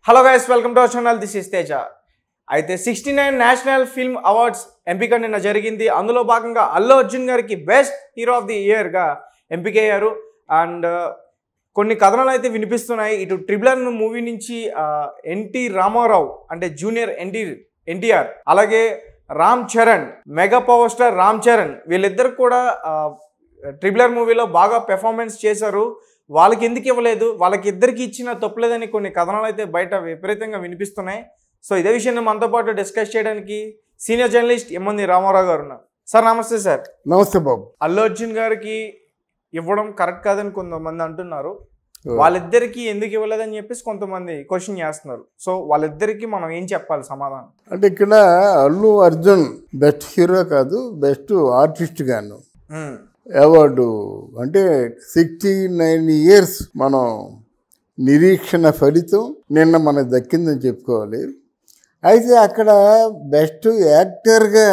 Hello guys welcome to our channel this is Teja అయితే sixty nine national film awards ఎంపిక నిన్న జరిగింది అందులో భాగంగా అల్లు అర్జున్ గారికి బెస్ట్ హీరో ఆఫ్ ది ఇయర్గా ఎంపికయ్యారు అండ్ కొన్ని కథనాలు అయితే వినిపిస్తున్నాయి ఇటు ట్రిబులర్ మూవీ నుంచి ఎన్టీ రామారావు అంటే జూనియర్ ఎన్టీ ఎన్టీఆర్ అలాగే Ram Charan mega power star Ram Charan వీళ్ళిద్దరు కూడా ట్రిబులర్ మూవీలో బాగా పెర్ఫార్మెన్స్ చేశారు వాళ్ళకి ఎందుకు ఇవ్వలేదు వాళ్ళకి ఇద్దరికి ఇచ్చిన తప్పులేదని కొన్ని కథనాలు అయితే బయట విపరీతంగా వినిపిస్తున్నాయి సో ఇదే విషయాన్ని మనతో పాటు డిస్కస్ చేయడానికి సీనియర్ జర్నలిస్ట్ ఎమ్మంది రామారావు గారు ఉన్నారు సార్ నమస్తే సార్ నమస్తే బాబు అల్లు అర్జున్ గారికి ఇవ్వడం కరెక్ట్ కాదని కొంతమంది అంటున్నారు వాళ్ళిద్దరికి ఎందుకు ఇవ్వలేదని చెప్పేసి కొంతమంది క్వశ్చన్ చేస్తున్నారు సో వాళ్ళిద్దరికి మనం ఏం చెప్పాలి సమాధానం అంటే ఇక్కడ అల్లు అర్జున్ బెస్ట్ హీరో కాదు బెస్ట్ ఆర్టిస్ట్ గాను ఉమ్, అవార్డు అంటే సిక్స్టీ నైన్ ఇయర్స్ మనం నిరీక్షణ ఫలితం నిన్న మనకు దక్కిందని చెప్పుకోవాలి అయితే అక్కడ బెస్ట్ యాక్టర్గా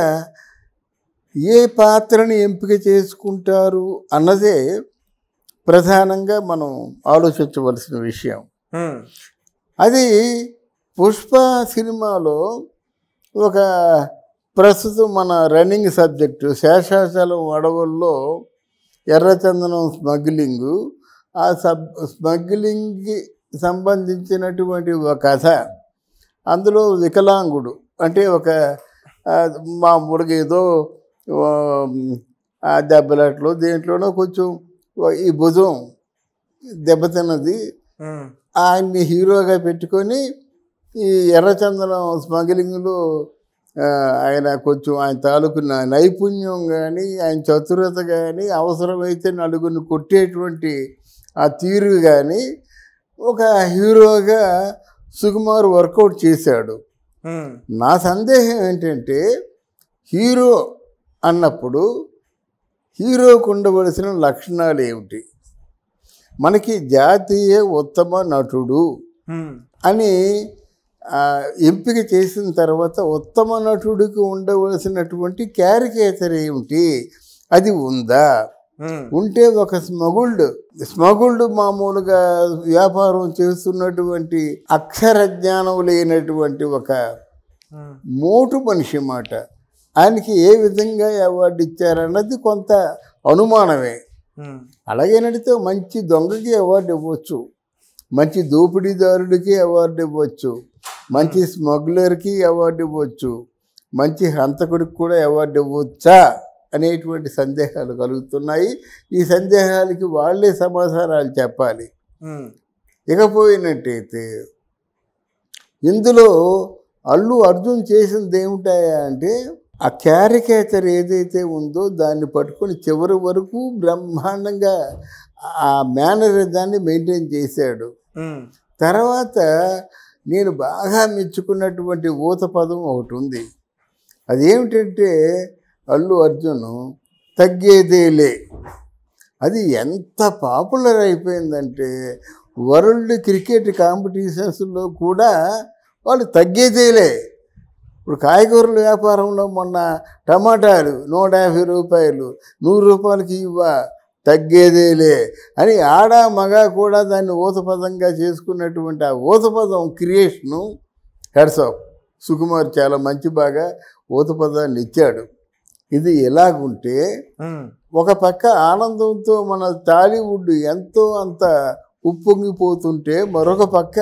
ఏ పాత్రని ఎంపిక చేసుకుంటారు అన్నదే ప్రధానంగా మనం ఆలోచించవలసిన విషయం ఉమ్, అది పుష్ప సినిమాలో ఒక ప్రస్తుతం మన రన్నింగ్ సబ్జెక్టు శేషాచలం అడవుల్లో ఎర్రచందనం స్మగ్లింగు ఆ సబ్ స్మగ్లింగ్కి సంబంధించినటువంటి ఒక కథ అందులో వికలాంగుడు అంటే ఒక ఆ, మామూలుగా ఏదో ఆ, ఆ దెబ్బలాట్లో దేంట్లోనో కొంచెం ఈ భుజం దెబ్బతిన్నది ఉమ్, ఆయన్ని హీరోగా పెట్టుకొని ఈ ఎర్రచందనం స్మగ్లింగ్లో ఆ, ఆయన కొంచెం ఆయన తాలూకు నా- నైపుణ్యం కానీ ఆయన చతురత కానీ అవసరమైతే నలుగురిని కొట్టేటువంటి ఆ తీరు కానీ ఒక హీరోగా సుకుమార్ వర్కౌట్ చేశాడు ఉమ్, నా సందేహం ఏంటంటే హీరో అన్నప్పుడు హీరోకు ఉండవలసిన లక్షణాలు ఏమిటి మనకి జాతీయ ఉత్తమ నటుడు ఉమ్, అని ఆ, ఎంపిక చేసిన తర్వాత ఉత్తమ నటుడికి ఉండవలసినటువంటి క్యారికేచర్ ఏమిటి అది ఉందా ఉమ్, ఉంటే ఒక స్మగుల్డ్ స్మగుల్డ్ మామూలుగా వ్యాపారం చేస్తున్నటువంటి అక్షర జ్ఞానం లేనటువంటి ఒక ఉమ్, మోటు మనిషి మాట ఆయనకి ఏ విధంగా అవార్డు ఇచ్చారన్నది కొంత అనుమానమే ఉమ్, అలాగే నడితే మంచి దొంగకి అవార్డు ఇవ్వచ్చు మంచి దోపిడీదారుడికి అవార్డు ఇవ్వచ్చు మంచి స్మగ్లర్కి అవార్డు ఇవ్వచ్చు మంచి హంతకుడికి కూడా అవార్డు ఇవ్వచ్చా అనేటువంటి సందేహాలు కలుగుతున్నాయి ఈ సందేహాలకి వాళ్ళే సమాధానాలు చెప్పాలి ఉమ్, ఇకపోయినట్టయితే ఇందులో అల్లు అర్జున్ చేసింది ఏమిటాయా అంటే ఆ క్యారికేచర్ ఏదైతే ఉందో దాన్ని పట్టుకొని చివరి వరకు బ్రహ్మాండంగా ఆ మేనరిజాన్ని మెయింటైన్ చేశాడు ఉమ్, తర్వాత నేను బాగా మెచ్చుకున్నటువంటి ఊత పదం ఒకటి ఉంది అదేమిటంటే అల్లు అర్జున్ తగ్గేదేలే అది ఎంత పాపులర్ అయిపోయిందంటే వరల్డ్ క్రికెట్ కాంపిటీషన్స్లో కూడా వాళ్ళు తగ్గేదేలే ఇప్పుడు కాయగూరల వ్యాపారంలో మొన్న టమాటాలు నూట యాభై రూపాయలు నూరు రూపాయలకి ఇవ్వ తగ్గేదేలే అని ఆడ మగ కూడా దాన్ని ఊతపదంగా చేసుకున్నటువంటి ఆ ఊతపదం క్రియేషను హెడ్స్ ఆఫ్ సుకుమార్ చాలా మంచి బాగా ఊతపదాన్ని ఇచ్చాడు ఇది ఎలాగుంటే ఉమ్, ఒక పక్క ఆనందంతో మన టాలీవుడ్ ఎంతో అంత ఉప్పొంగిపోతుంటే మరొక పక్క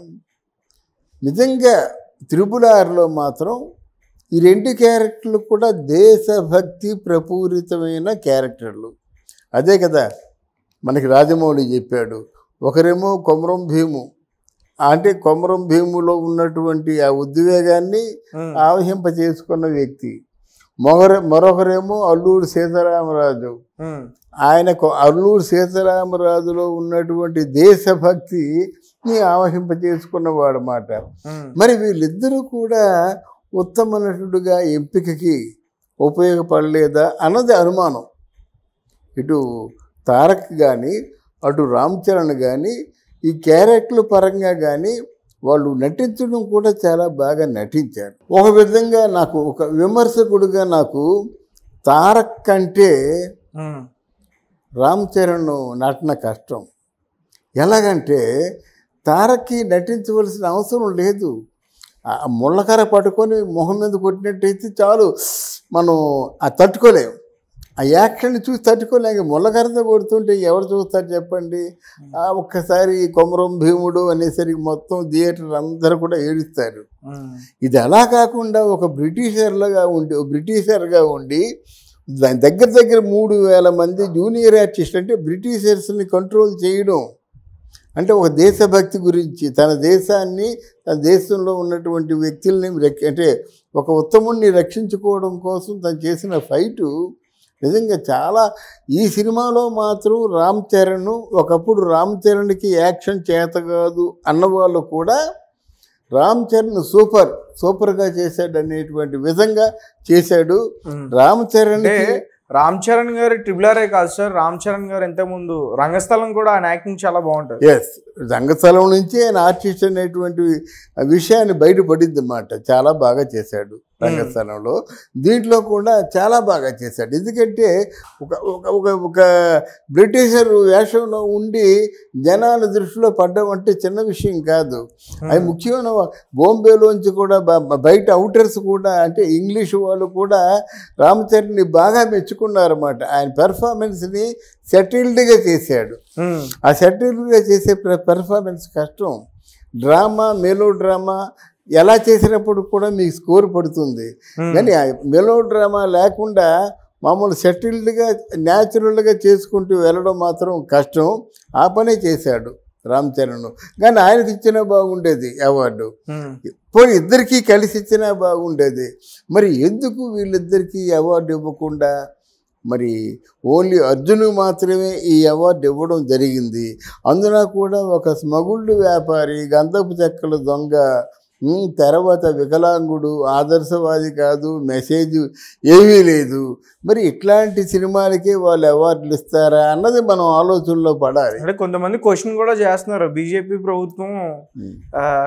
నిజంగా త్రిపుల్ ఆర్లో మాత్రం ఈ రెండు క్యారెక్టర్లు కూడా దేశభక్తి ప్రపూరితమైన క్యారెక్టర్లు అదే కదా మనకి రాజమౌళి చెప్పాడు ఒకరేమో కొమరం భీము అంటే కొమరం భీములో ఉన్నటువంటి ఆ ఉద్వేగాన్ని ఉమ్, ఆవహింప చేసుకున్న వ్యక్తి మొగర మరొకరేమో అల్లూరు సీతారామరాజు ఉమ్, ఆయనకు అల్లూరు సీతారామరాజులో ఉన్నటువంటి దేశభక్తిని ఆవహింప చేసుకున్నవాడు మాట ఉమ్, మరి వీళ్ళిద్దరూ కూడా ఉత్తమ నటుడుగా ఎంపికకి ఉపయోగపడలేదా అన్నది అనుమానం ఇటు తారక్ కానీ అటు రామ్ చరణ్ కానీ ఈ క్యారెక్టర్ల పరంగా కానీ వాళ్ళు నటించడం కూడా చాలా బాగా నటించారు ఒక విధంగా నాకు ఒక విమర్శకుడిగా నాకు తారక్ కంటే ఉమ్, రామ్ చరణ్ నటన కష్టం ఎలాగంటే తారక్కి నటించవలసిన అవసరం లేదు ఆ ముళ్ళకర పట్టుకొని మొహం మీద కొట్టినట్టయితే చాలు మనం ఆ తట్టుకోలేం ఆ యాక్షన్ చూసి తట్టుకోలేక ముళ్ళకరతో కొడుతుంటే ఎవరు చూస్తారు చెప్పండి ఆ ఒక్కసారి కొమరం భీముడు అనేసరికి మొత్తం థియేటర్ అందరూ కూడా ఏడుస్తారు ఉమ్, ఇది అలా కాకుండా ఒక బ్రిటిషర్లుగా ఉండి ఒక బ్రిటిషర్గా ఉండి దాని దగ్గర దగ్గర మూడు వేల మంది జూనియర్ ఆర్టిస్ట్ అంటే బ్రిటిషర్స్ని కంట్రోల్ చేయడం అంటే ఒక దేశభక్తి గురించి తన దేశాన్ని తన దేశంలో ఉన్నటువంటి వ్యక్తుల్ని రక్ష- అంటే ఒక ఉత్తముణ్ణి రక్షించుకోవడం కోసం తను చేసిన ఫైటు నిజంగా చాలా ఈ సినిమాలో మాత్రం రామ్ చరణ్ ఒకప్పుడు రామ్ చరణ్కి యాక్షన్ చేత కాదు అన్నవాళ్ళు కూడా రామ్ చరణ్ సూపర్ సూపర్గా చేశాడు అనేటువంటి విధంగా చేశాడు ఉమ్. రామ్ అంటే చరణ్కి రామ్ చరణ్ గారి ట్రిపుల్ ఆర్ఏ కాదు సార్ రామ్ చరణ్ గారు ఇంతకు ముందు రంగస్థలం కూడా ఆయన యాక్టింగ్ చాలా బాగుంటుంది ఎస్ రంగస్థలం నుంచి ఆయన ఆర్టిస్ట్ అనేటువంటి విషయాన్ని బయటపడింది అన్నమాట చాలా బాగా చేశాడు రంగస్థలంలో దీంట్లో కూడా చాలా బాగా చేశాడు ఎందుకంటే ఒక ఒక ఒక ఒక బ్రిటిషర్ వేషంలో ఉండి జనాల దృష్టిలో పడ్డం అంటే చిన్న విషయం కాదు అది ముఖ్యమైన బాంబేలోంచి కూడా బ- బయట అవుటర్స్ కూడా అంటే ఇంగ్లీష్ వాళ్ళు కూడా రామచరణ్ని బాగా మెచ్చుకున్నారన్నమాట ఆయన పెర్ఫార్మెన్స్ని సెటిల్డ్గా చేశాడు ఉమ్, ఆ సెటిల్డ్గా చేసే పెర్ఫార్మెన్స్ కష్టం డ్రామా మెలో డ్రామా ఎలా చేసినప్పుడు కూడా మీకు స్కోర్ పడుతుంది ఉమ్, కానీ ఆ మెలో డ్రామా లేకుండా మామూలు సెటిల్డ్గా న్యాచురల్గా చేసుకుంటూ వెళ్ళడం మాత్రం కష్టం ఆ పనే చేశాడు రామ్ చరణ్ కానీ ఆయనకి ఇచ్చినా బాగుండేది అవార్డు ఉమ్, పోయి ఇద్దరికీ కలిసి ఇచ్చినా బాగుండేది మరి ఎందుకు వీళ్ళిద్దరికీ అవార్డు ఇవ్వకుండా మరి ఓన్లీ అర్జున్ మాత్రమే ఈ అవార్డు ఇవ్వడం జరిగింది అందున కూడా ఒక స్మగుళ్ళు వ్యాపారి గంధపు చెక్కల దొంగ ఉమ్, తర్వాత వికలాంగుడు ఆదర్శవాది కాదు మెసేజ్ ఏమీ లేదు మరి ఇట్లాంటి సినిమాలకే వాళ్ళు అవార్డులు ఇస్తారా అన్నది మనం ఆలోచనలో పడాలి అంటే కొంతమంది క్వశ్చన్ కూడా చేస్తున్నారు బీజేపీ ప్రభుత్వం ఉమ్.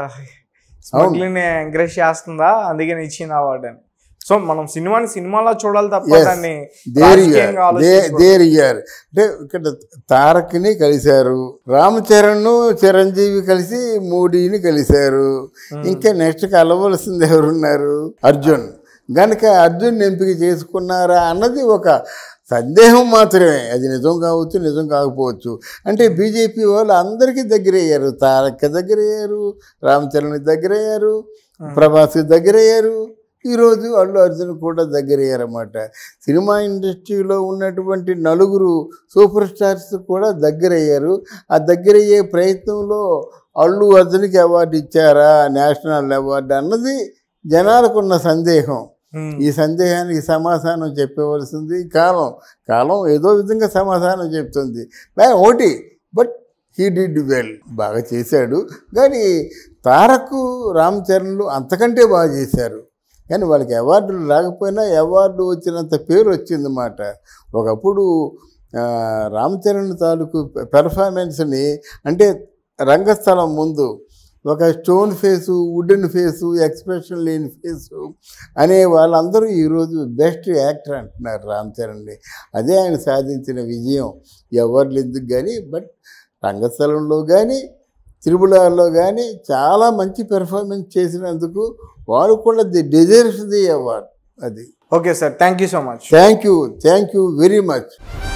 స్మగ్లింగ్ ఎంకరేజ్ చేస్తుందా అందుకని ఇచ్చింది అవార్డు అని సో మనం సినిమాని సినిమాలో చూడాలి తప్ప Yes. దాన్ని దేర్ రాజకీయంగా ఆలోచించకూడదు. దేర్ ఇయర్ అంటే ఇక్కడ తారక్ని కలిశారు రామ్ చరణ్ చిరంజీవి కలిసి మోడీని కలిశారు ఇంకా నెక్స్ట్ కలవలసింది ఎవరున్నారు అర్జున్ గనుక అర్జున్ ఎంపిక చేసుకున్నారా అన్నది ఒక సందేహం మాత్రమే అది నిజం కావచ్చు నిజం కాకపోవచ్చు అంటే బీజేపీ వాళ్ళు అందరికీ దగ్గర అయ్యారు తారక్కి దగ్గర అయ్యారు రామ్ చరణ్కి దగ్గర అయ్యారు ప్రభాస్కి దగ్గర అయ్యారు ఈరోజు అల్లు అర్జున్ కూడా దగ్గర అయ్యారన్నమాట సినిమా ఇండస్ట్రీలో ఉన్నటువంటి నలుగురు సూపర్ స్టార్స్ కూడా దగ్గర అయ్యారు ఆ దగ్గర అయ్యే ప్రయత్నంలో అల్లు అర్జున్కి అవార్డు ఇచ్చారా నేషనల్ అవార్డు అన్నది జనాలకున్న సందేహం ఉమ్, ఈ సందేహానికి సమాధానం చెప్పవలసింది కాలం కాలం ఏదో విధంగా సమాధానం చెప్తుంది మే- ఒకటి బట్ హీ డిడ్ వెల్ బాగా చేశాడు కానీ తారకు రామ్ చరణ్లు అంతకంటే బాగా చేశారు కానీ వాళ్ళకి అవార్డులు రాకపోయినా అవార్డు వచ్చినంత పేరు వచ్చిందన్నమాట ఒకప్పుడు ఆ, రామ్ చరణ్ తాలూకు పెర్ఫార్మెన్స్ని అంటే రంగస్థలం ముందు ఒక stone face wooden face expression లేని ఫేసు అనే వాళ్ళందరూ ఈరోజు బెస్ట్ యాక్టర్ అంటున్నారు రామ్ చరణ్ని అదే ఆయన సాధించిన విజయం ఎవరు ఎందుకు కానీ బట్ రంగస్థలంలో కానీ త్రిపులార్లో కానీ చాలా మంచి పెర్ఫార్మెన్స్ చేసినందుకు వారు కూడా ది డిజర్వ్స్ ది అవార్డ్ అది okay sir thank you so much thank you thank you very much